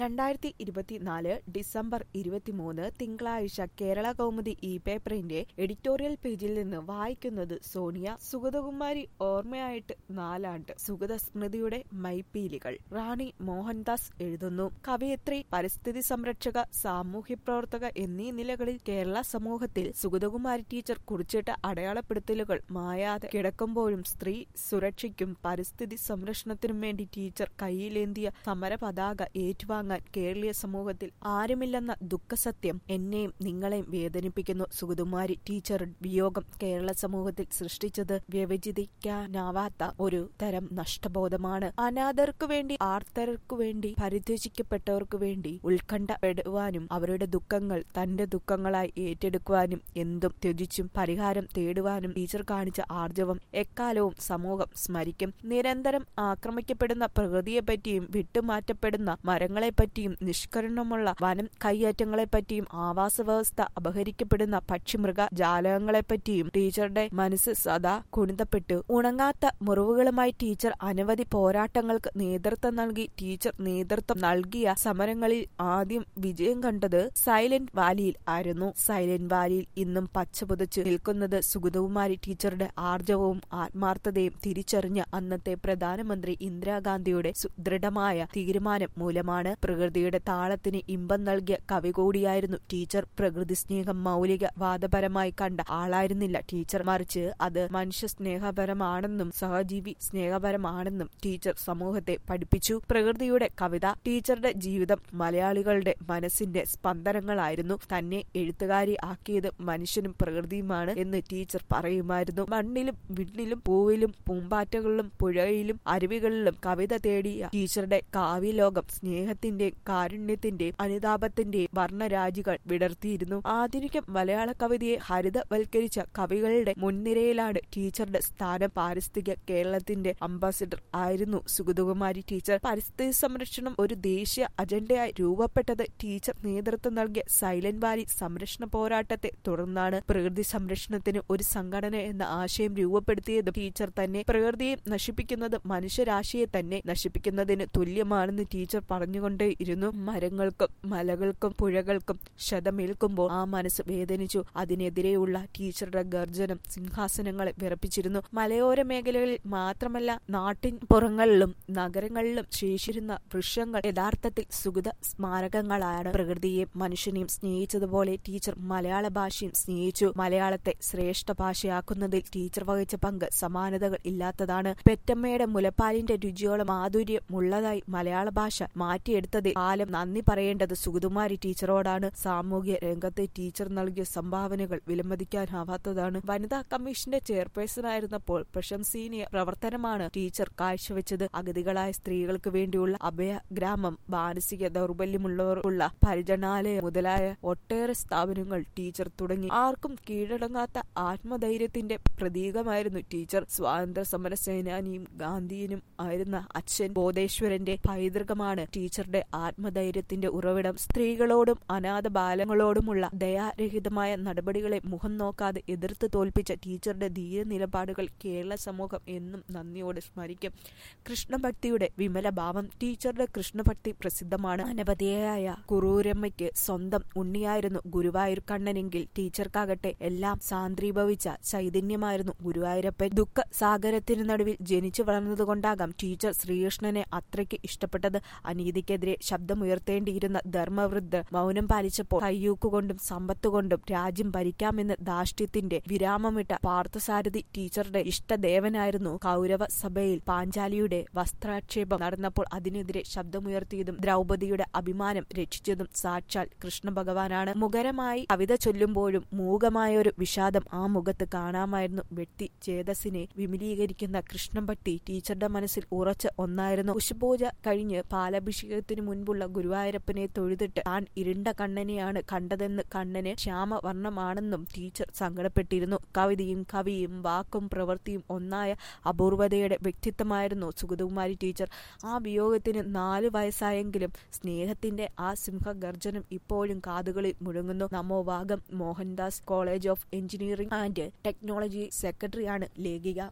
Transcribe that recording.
രണ്ടായിരത്തി ഇരുപത്തിനാല് ഡിസംബർ ഇരുപത്തിമൂന്ന് തിങ്കളാഴ്ച കേരള കൗമുദി ഇ പേപ്പറിന്റെ എഡിറ്റോറിയൽ പേജിൽ നിന്ന് വായിക്കുന്നത് സോണിയ സുഗതകുമാരി ഓർമ്മയായിട്ട് നാലാണ്ട് സുഗത സ്മൃതിയുടെ മൈപ്പീലികൾ റാണി മോഹൻദാസ് എഴുതുന്നു കവയത്രി പരിസ്ഥിതി സംരക്ഷക സാമൂഹ്യ പ്രവർത്തക എന്നീ നിലകളിൽ കേരള സമൂഹത്തിൽ സുഗതകുമാരി ടീച്ചർ കുറിച്ചിട്ട അടയാളപ്പെടുത്തലുകൾ മായാതെ കിടക്കുമ്പോഴും സ്ത്രീ സുരക്ഷയ്ക്കും പരിസ്ഥിതി സംരക്ഷണത്തിനും വേണ്ടി ടീച്ചർ കയ്യിലേന്തിയ സമര പതാക ഏറ്റുവാങ്ങാൻ കേരളീയ സമൂഹത്തിൽ ആരുമില്ലെന്ന ദുഃഖസത്യം എന്നെയും നിങ്ങളെയും വേദനിപ്പിക്കുന്നു സുഗതകുമാരി ടീച്ചർ വിയോഗം കേരള സമൂഹത്തിൽ സൃഷ്ടിച്ചത് വ്യവചിതിക്കാനാവാത്ത ഒരു തരം നഷ്ടബോധമാണ് അനാഥർക്കു വേണ്ടി ആർത്തർക്കു വേണ്ടി പരിത്യജിക്കപ്പെട്ടവർക്കു വേണ്ടി ഉത്കണ്ഠപ്പെടുവാനും അവരുടെ ദുഃഖങ്ങൾ തന്റെ ദുഃഖങ്ങളായി ഏറ്റെടുക്കുവാനും എന്തും ത്യജിച്ചും പരിഹാരം തേടുവാനും ടീച്ചർ കാണിച്ച ആർജവം എക്കാലവും സമൂഹം സ്മരിക്കും നിരന്തരം ആക്രമിക്കപ്പെടുന്ന പ്രകൃതിയെപ്പറ്റിയും വിട്ടുമാറ്റപ്പെടുന്ന മരങ്ങളെപ്പറ്റിയും നിഷ്കരണമുള്ള വനം കൈയേറ്റങ്ങളെപ്പറ്റിയും ആവാസ വ്യവസ്ഥ അപഹരിക്കപ്പെടുന്ന പക്ഷിമൃഗ ജാലകങ്ങളെപ്പറ്റിയും ടീച്ചറുടെ മനസ്സ് സദാ കുണിതപ്പെട്ടു ഉണങ്ങാത്ത മുറിവുകളുമായി ടീച്ചർ അനവധി പോരാട്ടങ്ങൾക്ക് നേതൃത്വം നൽകി ടീച്ചർ നേതൃത്വം നൽകിയ സമരങ്ങളിൽ ആദ്യം വിജയം കണ്ടത് സൈലന്റ് വാലിയിൽ ആയിരുന്നു സൈലന്റ് വാലിയിൽ ഇന്നും പച്ചപുതച്ച് നിൽക്കുന്നത് സുഗതകുമാരി ടീച്ചറുടെ ആർജവവും ആത്മാർത്ഥതയും തിരിച്ചറിഞ്ഞ അന്നത്തെ പ്രധാനമന്ത്രി ഇന്ദിരാഗാന്ധിയുടെ സുദൃഢമായ തീരുമാനം മൂലമാണ് പ്രകൃതിയുടെ താളത്തിന് ഇമ്പം നൽകിയ കവി കൂടിയായിരുന്നു ടീച്ചർ പ്രകൃതി സ്നേഹം മൗലിക വാദപരമായി കണ്ട ആളായിരുന്നില്ല ടീച്ചർ മറിച്ച് അത് മനുഷ്യ സ്നേഹപരമാണെന്നും സഹജീവി സ്നേഹപരമാണെന്നും ടീച്ചർ സമൂഹത്തെ പഠിപ്പിച്ചു പ്രകൃതിയുടെ കവിത ടീച്ചറുടെ ജീവിതം മലയാളികളുടെ മനസ്സിന്റെ സ്പന്ദനങ്ങളായിരുന്നു തന്നെ എഴുത്തുകാരി ആക്കിയത് മനുഷ്യനും പ്രകൃതിയുമാണ് എന്ന് ടീച്ചർ പറയുമായിരുന്നു മണ്ണിലും വിണ്ണിലും പൂവിലും പൂമ്പാറ്റകളിലും പുഴയിലും അരുവികളിലും കവിത തേടിയ ടീച്ചറുടെ കാവ്യലോകം സ്നേഹത്തിന്റെയും കാരുണ്യത്തിന്റെയും അനുതാപത്തിന്റെയും വർണ്ണരാജികൾ വിടർത്തിയിരുന്നു ആധുനിക മലയാള കവിതയെ ഹരിതവൽക്കരിച്ച കവികളുടെ മുൻനിരയിലാണ് ടീച്ചറുടെ സ്ഥാനം പാരിസ്ഥിതിക കേരളത്തിന്റെ അംബാസിഡർ ആയിരുന്നു സുഗതകുമാരി ടീച്ചർ പരിസ്ഥിതി സംരക്ഷണം ഒരു ദേശീയ അജണ്ടയായി രൂപപ്പെട്ടത് ടീച്ചർ നേതൃത്വം നൽകിയ സൈലന്റ് വാലി സംരക്ഷണ പോരാട്ടത്തെ തുടർന്നാണ് പ്രകൃതി സംരക്ഷണത്തിന് ഒരു സംഘടന എന്ന ആശയം രൂപപ്പെടുത്തിയതും ടീച്ചർ തന്നെ പ്രകൃതിയെ നശിപ്പിക്കുന്നത് മനുഷ്യരാശിയെ തന്നെ നശിപ്പിക്കുന്നതിന് തുല്യമാണെന്ന് ടീച്ചർ പറഞ്ഞുകൊണ്ടേയിരുന്നു മരങ്ങൾക്കും മലകൾക്കും പുഴകൾക്കും ക്ഷതമേൽക്കുമ്പോൾ ആ മനസ്സ് വേദനിച്ചു അതിനെതിരെയുള്ള ടീച്ചറുടെ ഗർജനം സിംഹാസനങ്ങളെ വിറപ്പിച്ചിരുന്നു മലയോര മേഖലകളിൽ മാത്രമല്ല നാട്ടിൻ പുറങ്ങളിലും നഗരങ്ങളിലും ശേഷിരുന്ന വൃക്ഷങ്ങൾ യഥാർത്ഥത്തിൽ സുഗത സ്മാരകങ്ങളാണ് പ്രകൃതിയെയും മനുഷ്യനെയും സ്നേഹിച്ചതുപോലെ ടീച്ചർ മലയാള ഭാഷയും സ്നേഹിച്ചു മലയാളത്തെ ശ്രേഷ്ഠ ഭാഷയാക്കുന്നതിൽ ടീച്ചർ വഹിച്ച പങ്ക് സമാനതകൾ ഇല്ലാത്തതാണ് പെറ്റമ്മയുടെ മുലപ്പാലിന്റെ രുചിയോളം മാധുര്യമുള്ളതായി മലയാള ഭാഷ മാറ്റിയെടുത്തതിൽ കാലം നന്ദി പറയേണ്ടത് സുഗതകുമാരി ടീച്ചറോടാണ് സാമൂഹ്യ രംഗത്തെ ടീച്ചർ നൽകിയ സംഭാവനകൾ വിലമതിക്കാനാവാത്തതാണ് വനിതാ കമ്മീഷന്റെ ചെയർപേഴ്സണായിരുന്നപ്പോൾ പ്രശംസനീയ പ്രവർത്തനമാണ് ടീച്ചർ കാഴ്ചവെച്ചത് അഗതികളായ സ്ത്രീകൾക്ക് വേണ്ടിയുള്ള അഭയ ഗ്രാമം മാനസിക ദൗർബല്യമുള്ളവർക്കുള്ള പരിചരണാലയം മുതലായ ഒട്ടേറെ സ്ഥാപനങ്ങൾ ടീച്ചർ തുടങ്ങി ആർക്കും കീഴടങ്ങാത്ത ആത്മധൈര്യത്തിന്റെ പ്രതീകമായിരുന്നു ടീച്ചർ സ്വാതന്ത്ര്യ സമര സേനാനിയും ഗാന്ധിയനും ആയിരുന്ന അച്ഛൻ ബോധേശ്വരന്റെ പൈതൃകമാണ് ടീച്ചറുടെ ആത്മധൈര്യത്തിന്റെ ഉറവിടം സ്ത്രീകളോടും അനാഥ ബാലങ്ങളോടുമുള്ള ദയാരഹിതമായ നടപടികളെ മുഖം നോക്കാതെ എതിർത്ത് തോൽപ്പിച്ച ടീച്ചറുടെ ധീര നിലപാടുകൾ കേരള സമൂഹം എന്നും നന്ദിയോടെ സ്മരിക്കും കൃഷ്ണഭക്തിയുടെ വിമല ഭാവം ടീച്ചറുടെ കൃഷ്ണഭക്തി പ്രസിദ്ധമാണ് അനപതിയായ കുറൂരമ്മയ്ക്ക് സ്വന്തം ഉണ്ണിയായിരുന്നു ഗുരുവായൂർ കണ്ണനെങ്കിൽ ടീച്ചർക്കാകട്ടെ എല്ലാം സാന്ദ്രീഭവിച്ച ചൈതന്യമായിരുന്നു ഗുരുവായൂരപ്പൻ ദുഃഖ സാഗരത്തിന് നടുവിൽ ജനിച്ചു വളർന്നതുകൊണ്ടാകാം ടീച്ചർ ശ്രീകൃഷ്ണനെ അത്രയ്ക്ക് ഇഷ്ടപ്പെട്ടത് അനീതിക്കെതിരെ ശബ്ദമുയർത്തേണ്ടിയിരുന്ന ധർമ്മവൃദ്ധ മൗനം പാലിച്ചപ്പോൾ കയ്യൂക്കുകൊണ്ടും സമ്പത്തുകൊണ്ടും രാജ്യം ഭരിക്കാമെന്ന് ധാഷ്ട്യത്തിന്റെ വിരാമമിട്ട പാർത്ഥസാരഥി ടീച്ചറുടെ ഇഷ്ടദേവനായിരുന്നു കൗരവ സഭയിൽ പാഞ്ചാലിയുടെ വസ്ത്രാക്ഷേപം നടന്നപ്പോൾ അതിനെതിരെ ശബ്ദമുയർത്തിയതും ദ്രൗപദിയുടെ അഭിമാനം രക്ഷിച്ചതും സാക്ഷാൽ കൃഷ്ണ ഭഗവാനാണ് മുഖരമായി കവിത ചൊല്ലുമ്പോഴും മൂകമായ ഒരു വിഷാദം ആ മുഖത്ത് കാണാമായിരുന്നു വ്യക്തി ചേതസിനെ വിമലീകരിക്കുന്ന കൃഷ്ണഭക്തി ടീച്ചറുടെ മനസ്സിൽ ഉറച്ച ഒന്നായിരുന്നു ഉഷപൂജ കഴിഞ്ഞ് പാലഭിഷേകത്തിനു മുൻപുള്ള ഗുരുവായൂരപ്പനെ തൊഴുതിട്ട് താൻ ഇരുണ്ട കണ്ണനെയാണ് കണ്ടതെന്ന് കണ്ണന് ശ്യാമവർണ്ണമാണെന്നും ടീച്ചർ സങ്കടപ്പെട്ടിരുന്നു കവിതയും കവിയും വാക്കും പ്രവൃത്തിയും ഒന്നായ അപൂർവതയുടെ വ്യക്തിത്വമായിരുന്നു സുഗതകുമാരി ടീച്ചർ ആ വിയോഗത്തിന് നാലു വയസ്സായെങ്കിലും സ്നേഹത്തിന്റെ ആ സിംഹഗർജനം ഇപ്പോഴും കാതുകളിൽ മുഴങ്ങുന്നു നമോ വാഗം Mohandas college of engineering and technology സെക്രട്ടറിയാണ് ലേഖിക